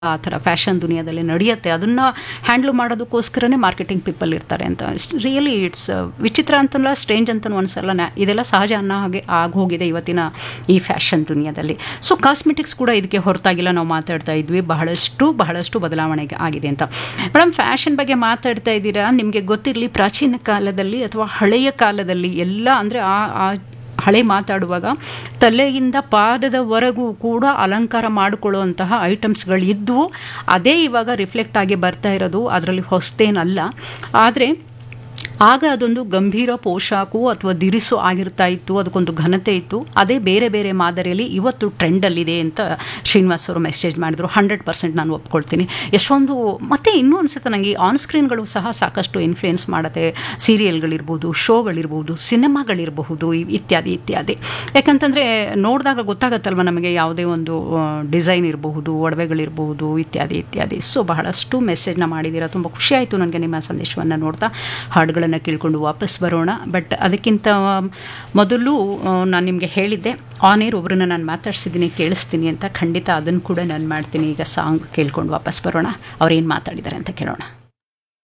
ಆ ಥರ ಫ್ಯಾಷನ್ ದುನಿಯಾದಲ್ಲಿ ನಡೆಯುತ್ತೆ ಅದನ್ನು ಹ್ಯಾಂಡ್ಲ್ ಮಾಡೋದಕ್ಕೋಸ್ಕರನೇ ಮಾರ್ಕೆಟಿಂಗ್ ಪೀಪಲ್ ಇರ್ತಾರೆ ಅಂತ ರಿಯಲಿ ಇಟ್ಸ್ ವಿಚಿತ್ರ ಅಂತಲ್ಲ ಸ್ಟ್ರೇಂಜ್ ಅಂತಲೂ ಅನ್ಸಲ್ಲ ನ್ಯಾ- ಇದೆಲ್ಲ ಸಹಜ ಅನ್ನೋ ಹಾಗೆ ಆಗೋಗಿದೆ ಇವತ್ತಿನ ಈ ಫ್ಯಾಷನ್ ದುನಿಯಾದಲ್ಲಿ ಸೊ ಕಾಸ್ಮೆಟಿಕ್ಸ್ ಕೂಡ ಇದಕ್ಕೆ ಹೊರತಾಗಿಲ್ಲ ನಾವು ಮಾತಾಡ್ತಾ ಇದ್ವಿ ಬಹಳಷ್ಟು ಬಹಳಷ್ಟು ಬದಲಾವಣೆ ಆಗಿದೆ ಅಂತ ಮೇಡಮ್ ಫ್ಯಾಷನ್ ಬಗ್ಗೆ ಮಾತಾಡ್ತಾ ಇದ್ದೀರಾ ನಿಮಗೆ ಗೊತ್ತಿರಲಿ ಪ್ರಾಚೀನ ಕಾಲದಲ್ಲಿ ಅಥವಾ ಹಳೆಯ ಕಾಲದಲ್ಲಿ ಎಲ್ಲ ಅಂದರೆ ಆ ಆ ಹಳೆ ಮಾತಾಡುವಾಗ ತಲೆಯಿಂದ ಪಾದದವರೆಗೂ ಕೂಡ ಅಲಂಕಾರ ಮಾಡಿಕೊಳ್ಳುವಂತಹ ಐಟಮ್ಸ್ಗಳು ಇದ್ದವು ಅದೇ ಇವಾಗ ರಿಫ್ಲೆಕ್ಟ್ ಆಗಿ ಬರ್ತಾ ಇರೋದು ಅದರಲ್ಲಿ ಹೊಸತೇನಲ್ಲ ಆದರೆ ಆಗ ಅದೊಂದು ಗಂಭೀರ ಪೋಷಾಕು ಅಥವಾ ದಿರಿಸು ಆಗಿರ್ತಾ ಇತ್ತು ಅದಕ್ಕೊಂದು ಘನತೆ ಇತ್ತು ಅದೇ ಬೇರೆ ಬೇರೆ ಮಾದರಿಯಲ್ಲಿ ಇವತ್ತು ಟ್ರೆಂಡಲ್ಲಿದೆ ಅಂತ ಶ್ರೀನಿವಾಸ್ ಅವರು ಮೆಸೇಜ್ ಮಾಡಿದರು ಹಂಡ್ರೆಡ್ ಪರ್ಸೆಂಟ್ ನಾನು ಒಪ್ಕೊಳ್ತೀನಿ ಎಷ್ಟೊಂದು ಮತ್ತೆ ಇನ್ನೂ ಅನಿಸುತ್ತೆ ನನಗೆ ಆನ್ ಸ್ಕ್ರೀನ್ಗಳು ಸಹ ಸಾಕಷ್ಟು ಇನ್ಫ್ಲುಯೆನ್ಸ್ ಮಾಡುತ್ತೆ ಸೀರಿಯಲ್ಗಳಿರ್ಬೋದು ಶೋಗಳಿರ್ಬೋದು ಸಿನಿಮಾಗಳಿರಬಹುದು ಇತ್ಯಾದಿ ಇತ್ಯಾದಿ ಯಾಕಂತಂದರೆ ನೋಡಿದಾಗ ಗೊತ್ತಾಗತ್ತಲ್ವ ನಮಗೆ ಯಾವುದೇ ಒಂದು ಡಿಸೈನ್ ಇರಬಹುದು ಒಡವೆಗಳಿರಬಹುದು ಇತ್ಯಾದಿ ಇತ್ಯಾದಿ ಸೊ ಬಹಳಷ್ಟು ಮೆಸೇಜ್ನ ಮಾಡಿದ್ದೀರಾ ತುಂಬ ಖುಷಿ ಆಯಿತು ನನಗೆ ನಿಮ್ಮ ಸಂದೇಶವನ್ನು ನೋಡ್ತಾ ಹಾಡುಗಳನ್ನು ಕೇಳ್ಕೊಂಡು ವಾಪಸ್ ಬರೋಣ ಬಟ್ ಅದಕ್ಕಿಂತ ಮೊದಲು ನಾನು ನಿಮಗೆ ಹೇಳಿದ್ದೆ ಆನ್ ಏರ್ ಒಬ್ಬರನ್ನ ನಾನು ಮಾತಾಡ್ಸಿದ್ದೀನಿ ಕೇಳಿಸ್ತೀನಿ ಅಂತ ಖಂಡಿತ ಅದನ್ನು ಕೂಡ ನಾನು ಮಾಡ್ತೀನಿ ಈಗ ಸಾಂಗ್ ಕೇಳ್ಕೊಂಡು ವಾಪಸ್ ಬರೋಣ ಅವ್ರೇನು ಮಾತಾಡಿದ್ದಾರೆ ಅಂತ ಕೇಳೋಣ